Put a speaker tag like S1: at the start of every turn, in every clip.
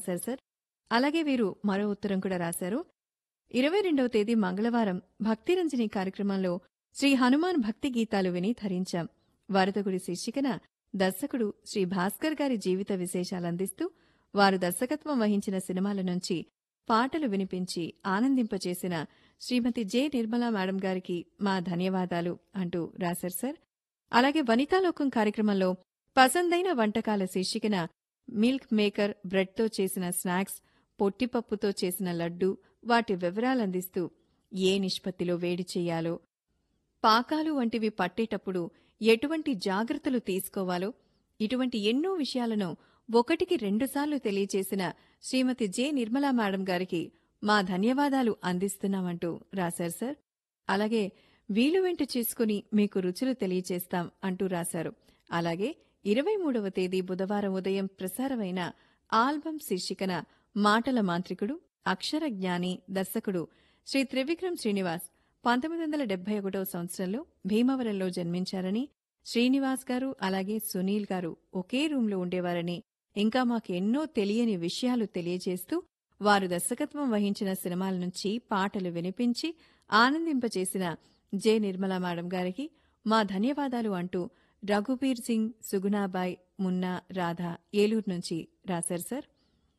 S1: రాశారు సార్ అలాగే వీరు మరో ఉత్తరం కూడా రాశారు ఇరవై రెండవ తేదీ మంగళవారం భక్తిరంజని కార్యక్రమంలో శ్రీ హనుమాన్ భక్తి గీతాలు విని ధరించాం వరదగుడి శీర్షికన దర్శకుడు శ్రీ భాస్కర్ గారి జీవిత విశేషాలు అందిస్తూ వారు దర్శకత్వం వహించిన సినిమాల నుంచి పాటలు వినిపించి ఆనందింపచేసిన శ్రీమతి జె నిర్మలా మేడం గారికి మా ధన్యవాదాలు అంటూ రాశారు సార్ అలాగే వనితాలోకం కార్యక్రమంలో పసందైన వంటకాల శీర్షికన మిల్క్ మేకర్ బ్రెడ్తో చేసిన స్నాక్స్ పొట్టిపప్పుతో చేసిన లడ్డు వాటి వివరాలందిస్తూ ఏ నిష్పత్తిలో వేడి చేయాలో పాకాలు వంటివి పట్టేటప్పుడు ఎటువంటి జాగ్రత్తలు తీసుకోవాలో ఇటువంటి ఎన్నో విషయాలను ఒకటికి రెండుసార్లు తెలియచేసిన శ్రీమతి జె నిర్మలా మేడం గారికి మా ధన్యవాదాలు అందిస్తున్నామంటూ రాశారు సార్ అలాగే వీలు వెంట చేసుకుని మీకు రుచులు తెలియచేస్తాం అంటూ రాశారు అలాగే ఇరవై మూడవ తేదీ బుధవారం ఉదయం ప్రసారమైన ఆల్బం శీర్షికన మాటల మాంత్రికుడు అక్షర జ్ఞాని దర్శకుడు శ్రీ త్రివిక్రమ్ శ్రీనివాస్ పంతొమ్మిది వందల డెబ్బై ఒకటవ సంవత్సరంలో భీమవరంలో జన్మించారని శ్రీనివాస్ గారు అలాగే సునీల్ గారు ఒకే రూంలో ఉండేవారని ఇంకా మాకు ఎన్నో తెలియని విషయాలు తెలియజేస్తూ వారు దర్శకత్వం వహించిన సినిమాల నుంచి పాటలు వినిపించి ఆనందింపచేసిన జె నిర్మలా మేడం గారికి మా ధన్యవాదాలు అంటూ రఘుబీర్ సింగ్ సుగుణాబాయ్ మున్నా రాధా ఏలూరు నుంచి రాశారు సార్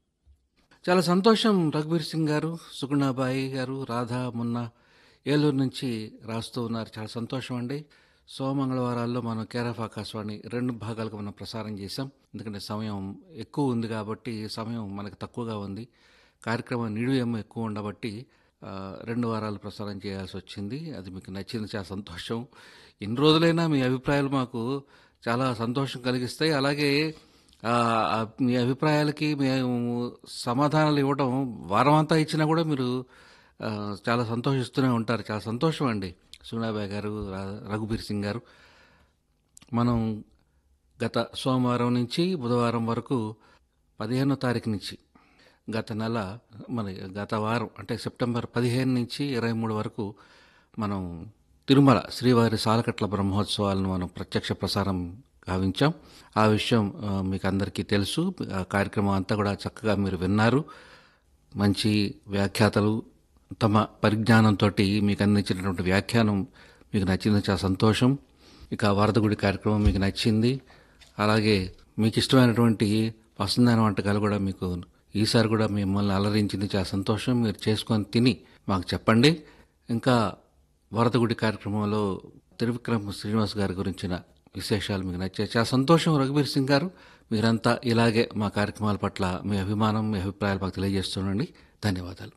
S2: చాలా సంతోషం రఘుబీర్ సింగ్ గారు సుగుణాబాయి గారు రాధా మున్నా ఏలూరు నుంచి రాస్తూ ఉన్నారు చాలా సంతోషం అండి సోమంగళవారాల్లో మనం కేర్ ఆఫ్ ఆకాశవాణి రెండు భాగాలుగా మనం ప్రసారం చేశాం ఎందుకంటే సమయం ఎక్కువ ఉంది కాబట్టి సమయం మనకు తక్కువగా ఉంది కార్యక్రమం నిడివేమో ఎక్కువ ఉండబట్టి ఆ, రెండు వారాలు ప్రసారం చేయాల్సి వచ్చింది అది మీకు నచ్చింది చాలా సంతోషం ఎన్ని రోజులైనా మీ అభిప్రాయాలు మాకు చాలా సంతోషం కలిగిస్తాయి అలాగే ఆ, ఆ, మీ అభిప్రాయాలకి మేము సమాధానాలు ఇవ్వడం వారం అంతా ఇచ్చినా కూడా మీరు ఆ, చాలా సంతోషిస్తూనే ఉంటారు చాలా సంతోషం అండి సునాబాయ్ గారు రా- రఘుబీర్ సింగ్ గారు మనం గత సోమవారం నుంచి బుధవారం వరకు పదిహేనో తారీఖు నుంచి గత నెల మన గత వారం అంటే సెప్టెంబర్ పదిహేను నుంచి ఇరవై మూడు వరకు మనం తిరుమల శ్రీవారి సాలకట్ల బ్రహ్మోత్సవాలను మనం ప్రత్యక్ష ప్రసారం గావించాం ఆ విషయం ఆ, మీకు అందరికీ తెలుసు ఆ కార్యక్రమం అంతా కూడా చక్కగా మీరు విన్నారు మంచి వ్యాఖ్యాతలు తమ పరిజ్ఞానంతో మీకు అందించినటువంటి వ్యాఖ్యానం మీకు నచ్చింది చాలా సంతోషం ఇక వరదగుడి కార్యక్రమం మీకు నచ్చింది అలాగే మీకు ఇష్టమైనటువంటి పసందైన వంటకాలు కూడా మీకు ఈసారి కూడా మిమ్మల్ని అలరించింది చాలా సంతోషం మీరు చేసుకొని తిని మాకు చెప్పండి ఇంకా వరదగుడి కార్యక్రమంలో త్రివిక్రమ్ శ్రీనివాస్ గారి గురించిన విశేషాలు మీకు నచ్చాయి చాలా సంతోషం రఘుబీర్ సింగ్ గారు మీరంతా ఇలాగే మా కార్యక్రమాల పట్ల మీ అభిమానం మీ అభిప్రాయాలు మాకు తెలియజేస్తుండండి ధన్యవాదాలు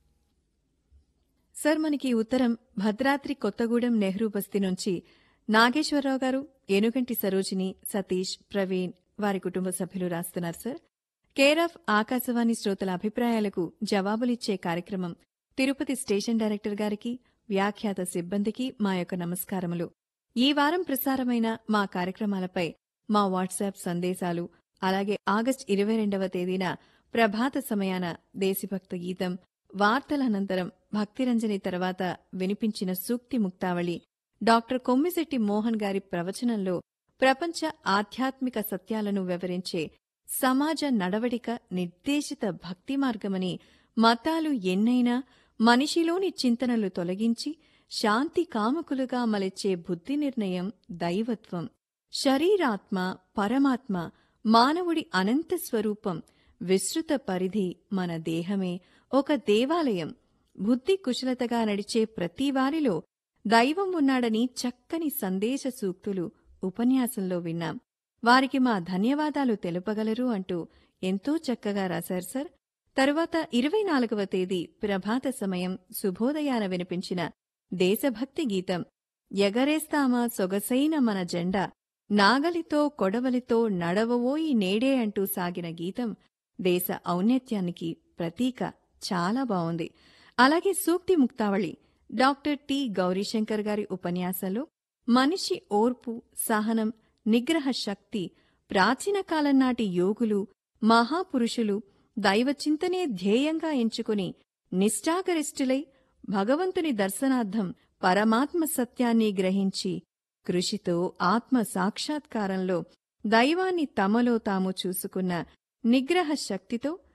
S1: సార్ మనకి ఈ ఉత్తరం భద్రాద్రి కొత్తగూడెం నెహ్రూ బస్తీ నుంచి నాగేశ్వరరావు గారు ఏనుగంటి సరోజిని సతీష్ ప్రవీణ్ వారి కుటుంబ సభ్యులు రాస్తున్నారు సార్ కేర్ ఆఫ్ ఆకాశవాణి శ్రోతల అభిప్రాయాలకు జవాబులిచ్చే కార్యక్రమం తిరుపతి స్టేషన్ డైరెక్టర్ గారికి వ్యాఖ్యాత సిబ్బందికి మా యొక్క నమస్కారములు ఈ వారం ప్రసారమైన మా కార్యక్రమాలపై మా వాట్సాప్ సందేశాలు అలాగే ఆగస్టు ఇరవై రెండవ తేదీన ప్రభాత సమయాన దేశభక్త గీతం వార్తల అనంతరం భక్తిరంజని తర్వాత వినిపించిన సూక్తి ముక్తావళి డాక్టర్ కొమ్మిశెట్టి మోహన్ గారి ప్రవచనంలో ప్రపంచ ఆధ్యాత్మిక సత్యాలను వివరించే సమాజ నడవడిక నిర్దేశిత భక్తి మార్గమని మతాలు ఎన్నైనా మనిషిలోని చింతనలు తొలగించి శాంతి కామకులుగా మలచే బుద్ధి నిర్ణయం దైవత్వం శరీరాత్మ పరమాత్మ మానవుడి అనంత స్వరూపం విస్తృత పరిధి మన దేహమే ఒక దేవాలయం బుద్ధి కుశలతగా నడిచే ప్రతి వారిలో దైవం ఉన్నాడని చక్కని సందేశ సూక్తులు ఉపన్యాసంలో విన్నాం వారికి మా ధన్యవాదాలు తెలుపగలరు అంటూ ఎంతో చక్కగా రాశారు సార్ తరువాత ఇరవై నాలుగవ తేదీ ప్రభాత సమయం శుభోదయాన వినిపించిన దేశభక్తి గీతం ఎగరేస్తామా సొగసైన మన జెండా నాగలితో కొడవలితో నడవవోయి నేడే అంటూ సాగిన గీతం దేశ ఔన్నత్యానికి ప్రతీక చాలా బావుంది అలాగే సూక్తి ముక్తావళి డాక్టర్ టి గౌరీశంకర్ గారి ఉపన్యాసంలో మనిషి ఓర్పు సహనం నిగ్రహ శక్తి ప్రాచీన కాలం నాటి యోగులు మహాపురుషులు దైవచింతనే ధ్యేయంగా ఎంచుకుని నిష్ఠాగరిష్ఠులై భగవంతుని దర్శనార్థం పరమాత్మ సత్యాన్ని గ్రహించి కృషితో ఆత్మ సాక్షాత్కారంలో దైవాన్ని తమలో తాము చూసుకున్న నిగ్రహ శక్తితో